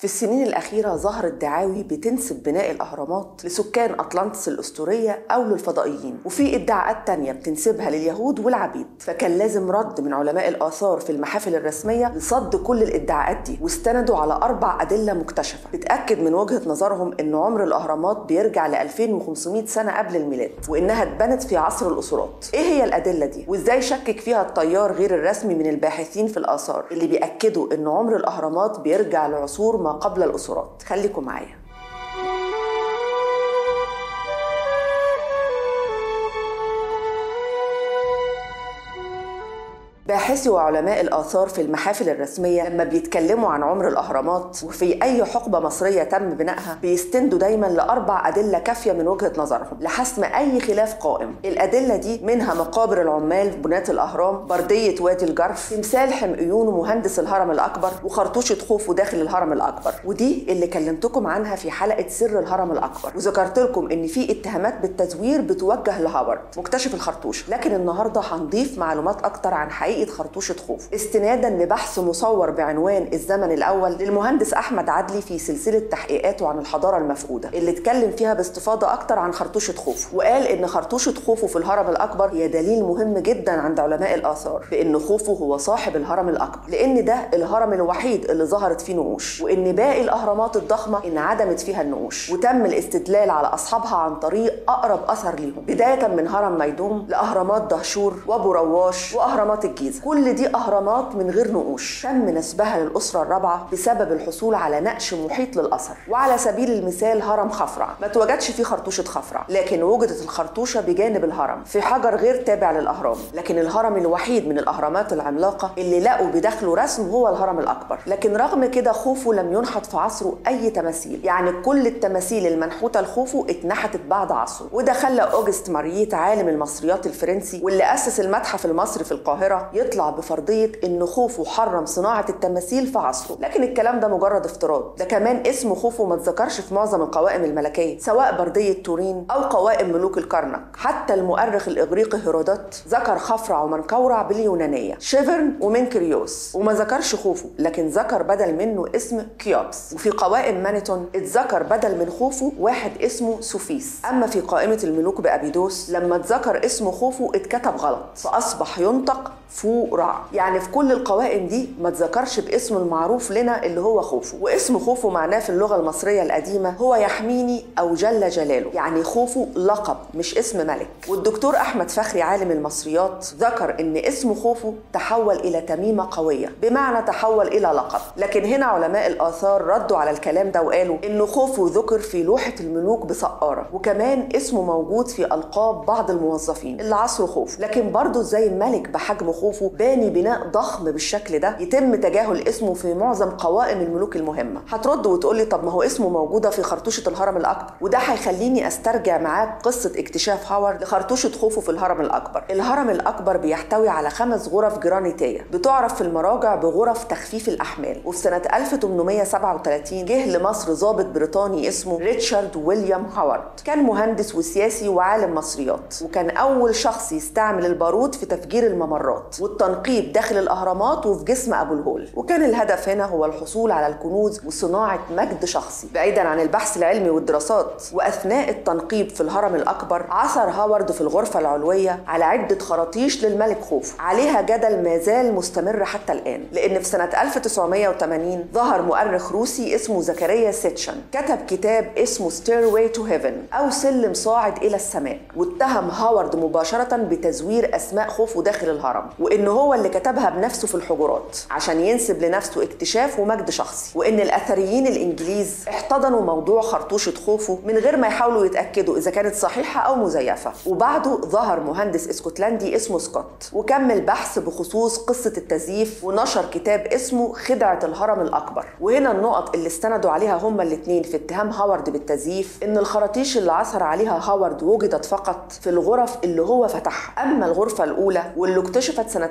في السنين الأخيرة ظهرت دعاوي بتنسب بناء الأهرامات لسكان أطلانتس الأسطورية أو للفضائيين وفي ادعاءات تانية بتنسبها لليهود والعبيد فكان لازم رد من علماء الآثار في المحافل الرسمية لصد كل الادعاءات دي واستندوا على أربع أدلة مكتشفة بتأكد من وجهة نظرهم إن عمر الأهرامات بيرجع ل 2500 سنة قبل الميلاد وإنها اتبنت في عصر الأسرات إيه هي الأدلة دي وإزاي شكك فيها التيار غير الرسمي من الباحثين في الآثار اللي بيأكدوا إن عمر الأهرامات بيرجع لعصور ما قبل الأسرات خليكم معايا باحثي وعلماء الآثار في المحافل الرسمية لما بيتكلموا عن عمر الأهرامات وفي أي حقبة مصرية تم بنائها بيستندوا دايما لأربع أدلة كافية من وجهة نظرهم لحسم أي خلاف قائم الأدلة دي منها مقابر العمال في بناة الأهرام بردية وادي الجرف تمثال حمقيون ومهندس الهرم الأكبر وخرطوشة خوفو داخل الهرم الأكبر ودي اللي كلمتكم عنها في حلقة سر الهرم الأكبر وذكرت لكم إن في اتهامات بالتزوير بتوجه لهاورد مكتشف الخرطوش لكن النهاردة هنضيف معلومات أكتر عن حقيقة حقيقه خرطوشه خوف استنادا لبحث مصور بعنوان الزمن الاول للمهندس احمد عدلي في سلسله تحقيقاته عن الحضاره المفقوده اللي اتكلم فيها باستفاضه اكتر عن خرطوشه خوف وقال ان خرطوشه خوفو في الهرم الاكبر هي دليل مهم جدا عند علماء الاثار بان خوفو هو صاحب الهرم الاكبر لان ده الهرم الوحيد اللي ظهرت فيه نقوش وان باقي الاهرامات الضخمه انعدمت فيها النقوش وتم الاستدلال على اصحابها عن طريق اقرب اثر ليهم بدايه من هرم ميدوم لاهرامات دهشور وابو رواش واهرامات الجيزه الجيزة كل دي أهرامات من غير نقوش تم نسبها للأسرة الرابعة بسبب الحصول على نقش محيط للأثر وعلى سبيل المثال هرم خفرع ما توجدش فيه خرطوشة خفرع لكن وجدت الخرطوشة بجانب الهرم في حجر غير تابع للأهرام لكن الهرم الوحيد من الأهرامات العملاقة اللي لقوا بداخله رسم هو الهرم الأكبر لكن رغم كده خوفو لم ينحت في عصره أي تماثيل يعني كل التماثيل المنحوتة لخوفو اتنحتت بعد عصره وده خلى أوجست مارييت عالم المصريات الفرنسي واللي أسس المتحف المصري في القاهرة يطلع بفرضية إن خوفو حرم صناعة التماثيل في عصره لكن الكلام ده مجرد افتراض ده كمان اسم خوفو ما اتذكرش في معظم القوائم الملكية سواء بردية تورين أو قوائم ملوك الكرنك حتى المؤرخ الإغريقي هيرودوت ذكر خفرع ومنكورع باليونانية شيفرن ومنكريوس وما ذكرش خوفو لكن ذكر بدل منه اسم كيوبس وفي قوائم مانيتون اتذكر بدل من خوفو واحد اسمه سوفيس أما في قائمة الملوك بأبيدوس لما اتذكر اسم خوفو اتكتب غلط فأصبح ينطق فورع يعني في كل القوائم دي ما تذكرش باسم المعروف لنا اللي هو خوفو واسم خوفو معناه في اللغة المصرية القديمة هو يحميني أو جل جلاله يعني خوفو لقب مش اسم ملك والدكتور أحمد فخري عالم المصريات ذكر إن اسم خوفو تحول إلى تميمة قوية بمعنى تحول إلى لقب لكن هنا علماء الآثار ردوا على الكلام ده وقالوا إن خوفو ذكر في لوحة الملوك بسقارة وكمان اسمه موجود في ألقاب بعض الموظفين اللي عصروا خوفو لكن برضه زي ملك بحجم خوفو باني بناء ضخم بالشكل ده يتم تجاهل اسمه في معظم قوائم الملوك المهمه هترد وتقول لي طب ما هو اسمه موجوده في خرطوشه الهرم الاكبر وده هيخليني استرجع معاك قصه اكتشاف هاورد لخرطوشه خوفو في الهرم الاكبر الهرم الاكبر بيحتوي على خمس غرف جرانيتيه بتعرف في المراجع بغرف تخفيف الاحمال وفي سنه 1837 جه لمصر ضابط بريطاني اسمه ريتشارد ويليام هاورد كان مهندس وسياسي وعالم مصريات وكان اول شخص يستعمل البارود في تفجير الممرات والتنقيب داخل الاهرامات وفي جسم ابو الهول وكان الهدف هنا هو الحصول على الكنوز وصناعه مجد شخصي بعيدا عن البحث العلمي والدراسات واثناء التنقيب في الهرم الاكبر عثر هاورد في الغرفه العلويه على عده خراطيش للملك خوف عليها جدل ما زال مستمر حتى الان لان في سنه 1980 ظهر مؤرخ روسي اسمه زكريا سيتشن كتب كتاب اسمه Stairway to Heaven او سلم صاعد الى السماء واتهم هاورد مباشره بتزوير اسماء خوفو داخل الهرم وان هو اللي كتبها بنفسه في الحجرات عشان ينسب لنفسه اكتشاف ومجد شخصي وان الاثريين الانجليز احتضنوا موضوع خرطوشه خوفو من غير ما يحاولوا يتاكدوا اذا كانت صحيحه او مزيفه وبعده ظهر مهندس اسكتلندي اسمه سكوت وكمل بحث بخصوص قصه التزييف ونشر كتاب اسمه خدعه الهرم الاكبر وهنا النقط اللي استندوا عليها هما الاثنين في اتهام هاورد بالتزييف ان الخراطيش اللي عثر عليها هاورد وجدت فقط في الغرف اللي هو فتحها اما الغرفه الاولى واللي اكتشفت سنه سنة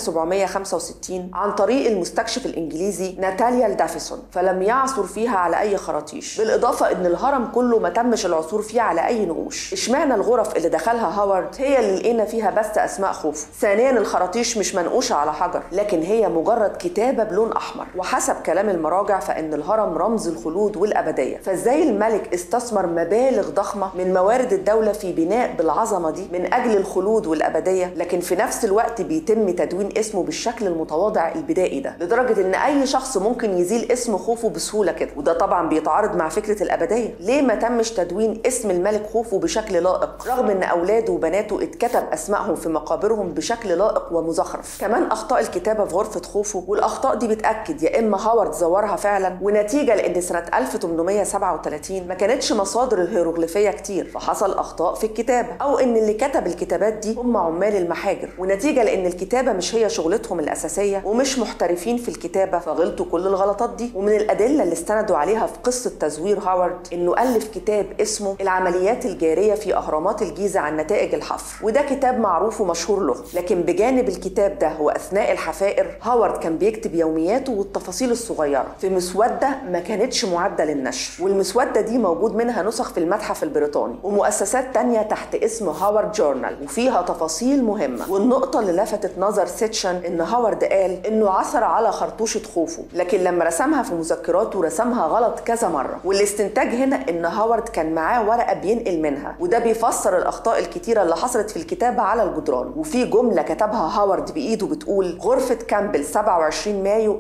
1765 عن طريق المستكشف الإنجليزي ناتاليا دافيسون فلم يعثر فيها على أي خراطيش بالإضافة إن الهرم كله ما تمش العثور فيه على أي نقوش اشمعنى الغرف اللي دخلها هاورد هي اللي لقينا فيها بس أسماء خوفو ثانيا الخراطيش مش منقوشة على حجر لكن هي مجرد كتابة بلون أحمر وحسب كلام المراجع فإن الهرم رمز الخلود والأبدية فإزاي الملك استثمر مبالغ ضخمة من موارد الدولة في بناء بالعظمة دي من أجل الخلود والأبدية لكن في نفس الوقت بيتم تدوين اسمه بالشكل المتواضع البدائي ده لدرجة إن أي شخص ممكن يزيل اسم خوفو بسهولة كده وده طبعا بيتعارض مع فكرة الأبدية ليه ما تمش تدوين اسم الملك خوفو بشكل لائق رغم إن أولاده وبناته اتكتب أسمائهم في مقابرهم بشكل لائق ومزخرف كمان أخطاء الكتابة في غرفة خوفو والأخطاء دي بتأكد يا إما هاورد زورها فعلا ونتيجة لأن سنة 1837 ما كانتش مصادر الهيروغليفية كتير فحصل أخطاء في الكتابة أو إن اللي كتب الكتابات دي هم عمال المحاجر ونتيجة لأن الكتابة مش هي شغلتهم الأساسية ومش محترفين في الكتابة فغلطوا كل الغلطات دي ومن الأدلة اللي استندوا عليها في قصة تزوير هاورد إنه ألف كتاب اسمه العمليات الجارية في أهرامات الجيزة عن نتائج الحفر وده كتاب معروف ومشهور له لكن بجانب الكتاب ده وأثناء الحفائر هاورد كان بيكتب يومياته والتفاصيل الصغيرة في مسودة ما كانتش معدة للنشر والمسودة دي موجود منها نسخ في المتحف البريطاني ومؤسسات تانية تحت اسم هاورد جورنال وفيها تفاصيل مهمة والنقطة اللي لفتت نظر سيتشن إن هاورد قال إنه عثر على خرطوشة خوفو لكن لما رسمها في مذكراته رسمها غلط كذا مرة والاستنتاج هنا إن هاورد كان معاه ورقة بينقل منها وده بيفسر الأخطاء الكتيرة اللي حصلت في الكتابة على الجدران وفي جملة كتبها هاورد بإيده بتقول غرفة كامبل 27 مايو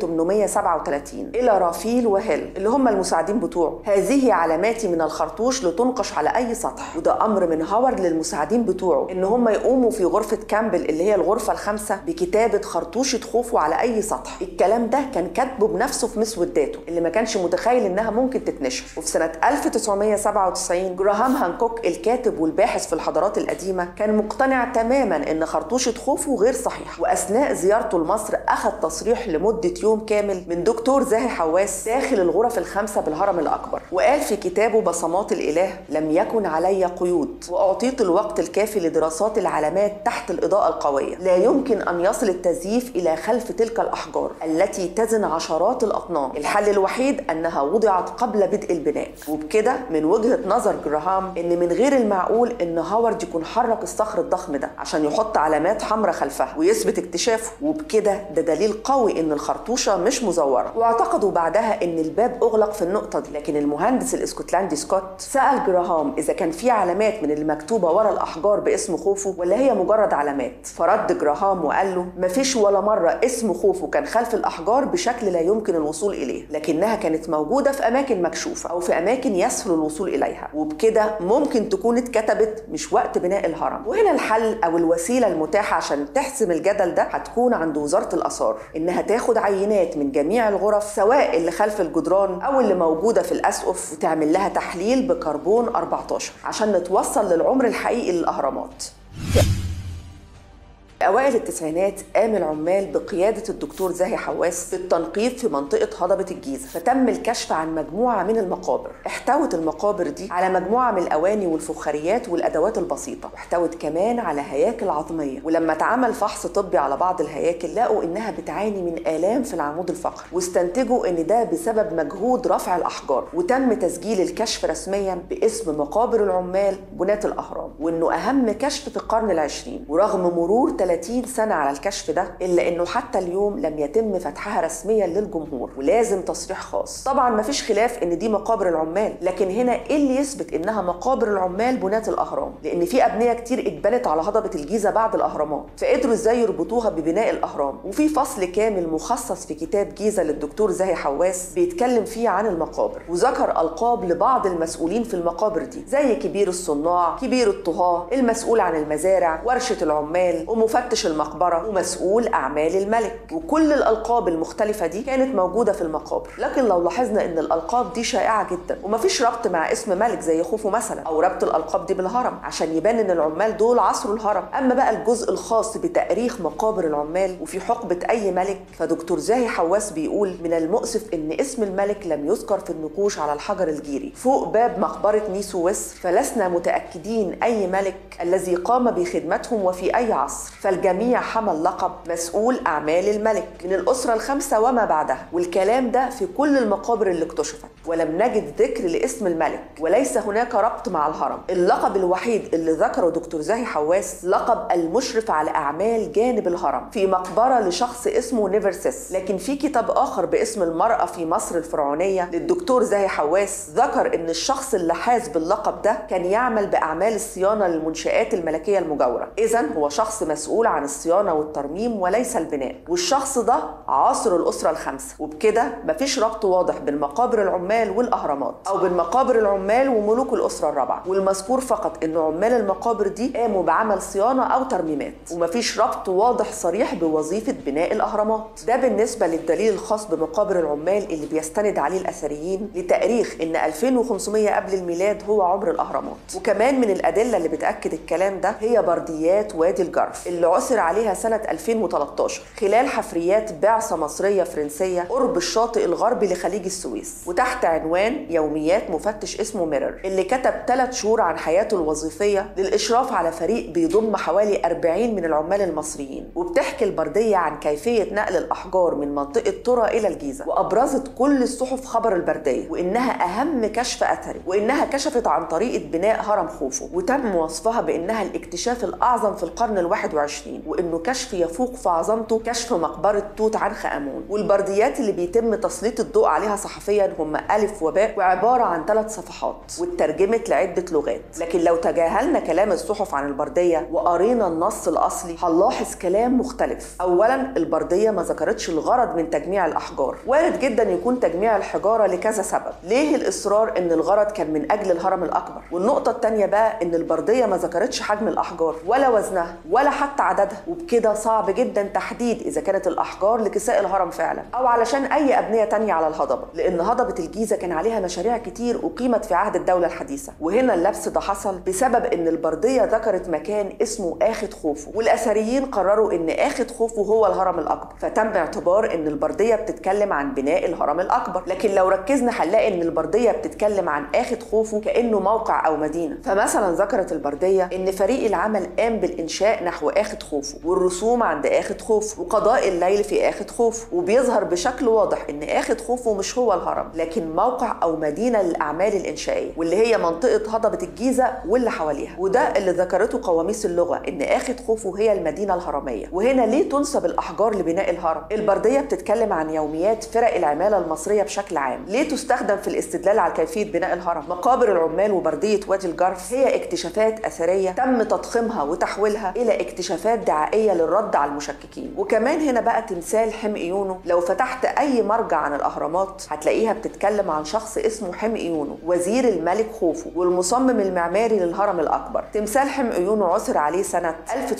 1837 إلى رافيل وهيل اللي هم المساعدين بتوعه هذه علاماتي من الخرطوش لتنقش على أي سطح وده أمر من هاورد للمساعدين بتوعه إن هم يقوموا في غرفة كامبل اللي هي الغرفة الخامسة بكتابة خرطوشة خوفو على أي سطح الكلام ده كان كاتبه بنفسه في مسوداته اللي ما كانش متخيل إنها ممكن تتنشر وفي سنة 1997 جراهام هانكوك الكاتب والباحث في الحضارات القديمة كان مقتنع تماما إن خرطوشة خوفو غير صحيح وأثناء زيارته لمصر أخذ تصريح لمدة يوم كامل من دكتور زاهي حواس داخل الغرف الخمسة بالهرم الأكبر وقال في كتابه بصمات الإله لم يكن علي قيود وأعطيت الوقت الكافي لدراسات العلامات تحت الإضاءة القوية لا يمكن أن يصل التزييف إلى خلف تلك الأحجار التي تزن عشرات الأطنان الحل الوحيد أنها وضعت قبل بدء البناء وبكده من وجهة نظر جراهام إن من غير المعقول إن هاورد يكون حرك الصخر الضخم ده عشان يحط علامات حمراء خلفها ويثبت اكتشافه وبكده ده دليل قوي إن الخرطوشة مش مزورة واعتقدوا بعدها إن الباب أغلق في النقطة دي لكن المهندس الاسكتلندي سكوت سأل جراهام إذا كان في علامات من اللي مكتوبة ورا الأحجار باسم خوفو ولا هي مجرد علامات فرد جراهام وقال له مفيش ولا مرة اسم خوفو كان خلف الأحجار بشكل لا يمكن الوصول إليه لكنها كانت موجودة في أماكن مكشوفة أو في أماكن يسهل الوصول إليها وبكده ممكن تكون اتكتبت مش وقت بناء الهرم وهنا الحل أو الوسيلة المتاحة عشان تحسم الجدل ده هتكون عند وزارة الآثار إنها تاخد عينات من جميع الغرف سواء اللي خلف الجدران أو اللي موجودة في الأسقف وتعمل لها تحليل بكربون 14 عشان نتوصل للعمر الحقيقي للأهرامات أوائل التسعينات قام العمال بقيادة الدكتور زاهي حواس بالتنقيب في منطقة هضبة الجيزة فتم الكشف عن مجموعة من المقابر احتوت المقابر دي على مجموعة من الأواني والفخاريات والأدوات البسيطة واحتوت كمان على هياكل عظمية ولما اتعمل فحص طبي على بعض الهياكل لقوا إنها بتعاني من آلام في العمود الفقري واستنتجوا إن ده بسبب مجهود رفع الأحجار وتم تسجيل الكشف رسميا باسم مقابر العمال بناة الأهرام وإنه أهم كشف في القرن العشرين ورغم مرور 30 سنة على الكشف ده إلا إنه حتى اليوم لم يتم فتحها رسميا للجمهور ولازم تصريح خاص طبعا مفيش خلاف إن دي مقابر العمال لكن هنا إيه اللي يثبت إنها مقابر العمال بناة الأهرام لأن في أبنية كتير اتبنت على هضبة الجيزة بعد الأهرامات فقدروا إزاي يربطوها ببناء الأهرام وفي فصل كامل مخصص في كتاب جيزة للدكتور زاهي حواس بيتكلم فيه عن المقابر وذكر ألقاب لبعض المسؤولين في المقابر دي زي كبير الصناع كبير الطهاة المسؤول عن المزارع ورشة العمال ومفتش المقبرة ومسؤول أعمال الملك وكل الألقاب المختلفة دي كانت موجودة في المقابر لكن لو لاحظنا إن الألقاب دي شائعة جدا ومفيش ربط مع اسم ملك زي خوفو مثلا أو ربط الألقاب دي بالهرم عشان يبان إن العمال دول عصروا الهرم أما بقى الجزء الخاص بتاريخ مقابر العمال وفي حقبة أي ملك فدكتور زاهي حواس بيقول من المؤسف إن اسم الملك لم يذكر في النقوش على الحجر الجيري فوق باب مقبرة نيسو وسر فلسنا متأكدين أي ملك الذي قام بخدمتهم وفي أي عصر فالجميع حمل لقب مسؤول أعمال الملك من الأسرة الخامسة وما بعدها والكلام ده في كل المقابر اللي اكتشفت ولم نجد ذكر لاسم الملك وليس هناك ربط مع الهرم اللقب الوحيد اللي ذكره دكتور زاهي حواس لقب المشرف على أعمال جانب الهرم في مقبرة لشخص اسمه نيفرسيس لكن في كتاب آخر باسم المرأة في مصر الفرعونية للدكتور زاهي حواس ذكر إن الشخص اللي حاز باللقب ده كان يعمل بأعمال الصيانة للمنشآت الملكية المجاورة إذا هو شخص مسؤول عن الصيانة والترميم وليس البناء والشخص ده عاصر الأسرة الخامسة وبكده مفيش ربط واضح بين مقابر العمال والأهرامات أو بين مقابر العمال وملوك الأسرة الرابعة والمذكور فقط إن عمال المقابر دي قاموا بعمل صيانة أو ترميمات ومفيش ربط واضح صريح بوظيفة بناء الأهرامات ده بالنسبة للدليل الخاص بمقابر العمال اللي بيستند عليه الأثريين لتاريخ إن 2500 قبل الميلاد هو عمر الأهرامات وكمان من الأدلة اللي بتأكد الكلام ده هي برديات وادي الجرف اللي عثر عليها سنة 2013 خلال حفريات بعثة مصرية فرنسية قرب الشاطئ الغربي لخليج السويس وتحت عنوان يوميات مفتش اسمه ميرر اللي كتب ثلاث شهور عن حياته الوظيفية للإشراف على فريق بيضم حوالي 40 من العمال المصريين وبتحكي البردية عن كيفية نقل الأحجار من منطقة ترى إلى الجيزة وأبرزت كل الصحف خبر البردية وإنها أهم كشف أثري وإنها كشفت عن طريقة بناء هرم خوفو وتم وصفها بإنها الاكتشاف الأعظم في القرن الواحد وعشرين وإنه كشف يفوق في عظمته كشف مقبرة توت عنخ آمون والبرديات اللي بيتم تسليط الضوء عليها صحفيا هم ألف وباء وعبارة عن ثلاث صفحات واترجمت لعدة لغات لكن لو تجاهلنا كلام الصحف عن البردية وقرينا النص الأصلي هنلاحظ كلام مختلف أولا البردية ما ذكرتش الغرض من تجميع الأحجار وارد جدا يكون تجميع الحجارة لكذا سبب ليه الإصرار إن الغرض كان من أجل الهرم الأكبر والنقطة الثانية بقى إن البردية ما ذكرتش حجم الأحجار ولا وزنها ولا حتى عددها وبكده صعب جدا تحديد إذا كانت الأحجار لكساء الهرم فعلا أو علشان أي أبنية تانية على الهضبة لأن هضبة الجيزة كان عليها مشاريع كتير أقيمت في عهد الدولة الحديثة وهنا اللبس ده حصل بسبب إن البردية ذكرت مكان اسمه آخد خوفو والأثريين قرروا إن آخد خوفو هو الهرم الأكبر فتم اعتبار إن البردية بتتكلم عن بناء الهرم الأكبر لكن لو ركزنا هنلاقي إن البردية بتتكلم عن آخد خوفو كأنه موقع أو مدينة فمثلا ذكرت البردية إن فريق العمل قام بالإنشاء نحو آخد خوفو والرسوم عند آخد خوفو وقضاء الليل في آخد خوفو وبيظهر بشكل واضح إن آخد خوفو مش هو الهرم لكن موقع أو مدينة للأعمال الإنشائية واللي هي منطقة هضبة الجيزة واللي حواليها وده اللي ذكرته قواميس اللغة إن آخد خوفو هي المدينة الهرمية وهنا ليه تنسب الأحجار لبناء الهرم البردية بتتكلم عن يوميات فرق العمالة المصرية بشكل عام ليه تستخدم في الاستدلال على كيفية بناء الهرم مقابر العمال وبردية وادي الجرف هي اكتشافات أثرية تم تضخيمها وتحويلها إلى اكتشافات دعائية للرد على المشككين وكمان هنا بقى تمثال حم إيونو لو فتحت أي مرجع عن الأهرامات هتلاقيها بتتكلم عن شخص اسمه حم إيونو وزير الملك خوفو والمصمم المعماري للهرم الأكبر تمثال حم إيونو عثر عليه سنة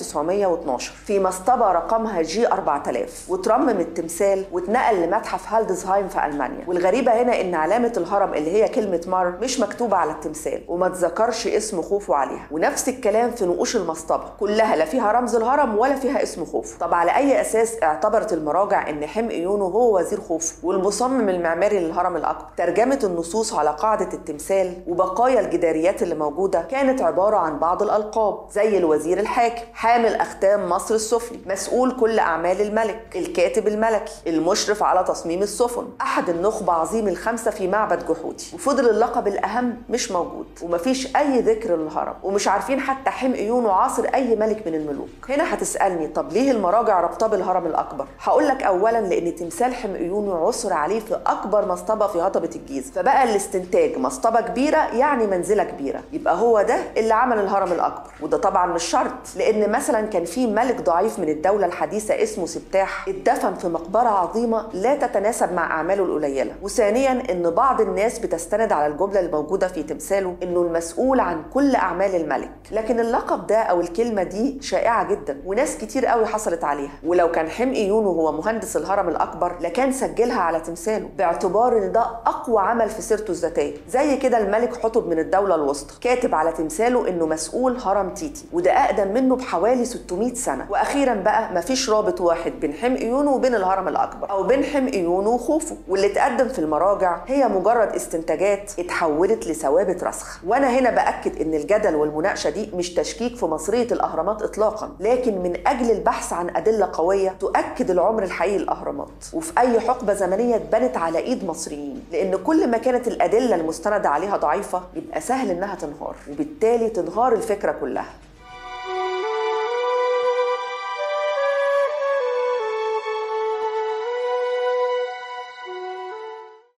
1912 في مصطبة رقمها جي 4000 وترمم التمثال واتنقل لمتحف هالدزهايم في ألمانيا والغريبة هنا إن علامة الهرم اللي هي كلمة مار مش مكتوبة على التمثال وما تذكرش اسم خوفو عليها ونفس الكلام في نقوش المصطبة كلها لا فيها رمز الهرم ولا فيها اسم خوفو طب على أي أساس اعتبرت المراجع إن حم إيونو هو وزير خوفو والمصمم المعماري للهرم الأكبر ترجمة النصوص على قاعدة التمثال وبقايا الجداريات اللي موجودة كانت عبارة عن بعض الألقاب زي الوزير الحاكم حامل أختام مصر السفلي مسؤول كل أعمال الملك الكاتب الملكي المشرف على تصميم السفن أحد النخبة عظيم الخمسة في معبد جحودي وفضل اللقب الأهم مش موجود ومفيش أي ذكر للهرم ومش عارفين حتى حم إيونو عاصر أي ملك من الملوك هنا هتسألني طب ليه المراجع ربطاه بالهرم الأكبر هقول لك أولا لأن تمثال حم إيونو عثر عليه في أكبر مصطبة في هضبة الجيزة فبقى الاستنتاج مصطبة كبيرة يعني منزلة كبيرة يبقى هو ده اللي عمل الهرم الأكبر وده طبعا مش شرط لأن مثلا كان في ملك ضعيف من الدولة الحديثة اسمه سبتاح اتدفن في مقبرة عظيمة لا تتناسب مع أعماله القليلة وثانيا إن بعض الناس بتستند على الجملة الموجودة في تمثاله إنه المسؤول عن كل أعمال الملك لكن اللقب ده أو الكلمة دي شائعة جدا وناس كتير قوي حصلت عليها ولو كان حمقي يونو هو مهندس الهرم الأكبر لكان سجلها على تمثاله باعتبار إن ده أقوى عمل في سيرته الذاتية زي كده الملك حطب من الدولة الوسطى كاتب على تمثاله إنه مسؤول هرم تيتي وده أقدم منه بحوالي 600 سنة وأخيرا بقى مفيش رابط واحد بين حمقي يونو وبين الهرم الأكبر أو بين حمقي يونو وخوفو واللي اتقدم في المراجع هي مجرد استنتاجات اتحولت لثوابت رسخ وأنا هنا بأكد إن الجدل والمناقشة دي مش تشكيك في مصرية الأهرامات إطلاقا لكن من اجل البحث عن ادله قويه تؤكد العمر الحقيقي للاهرامات وفي اي حقبه زمنيه اتبنت على ايد مصريين لان كل ما كانت الادله المستنده عليها ضعيفه يبقى سهل انها تنهار وبالتالي تنهار الفكره كلها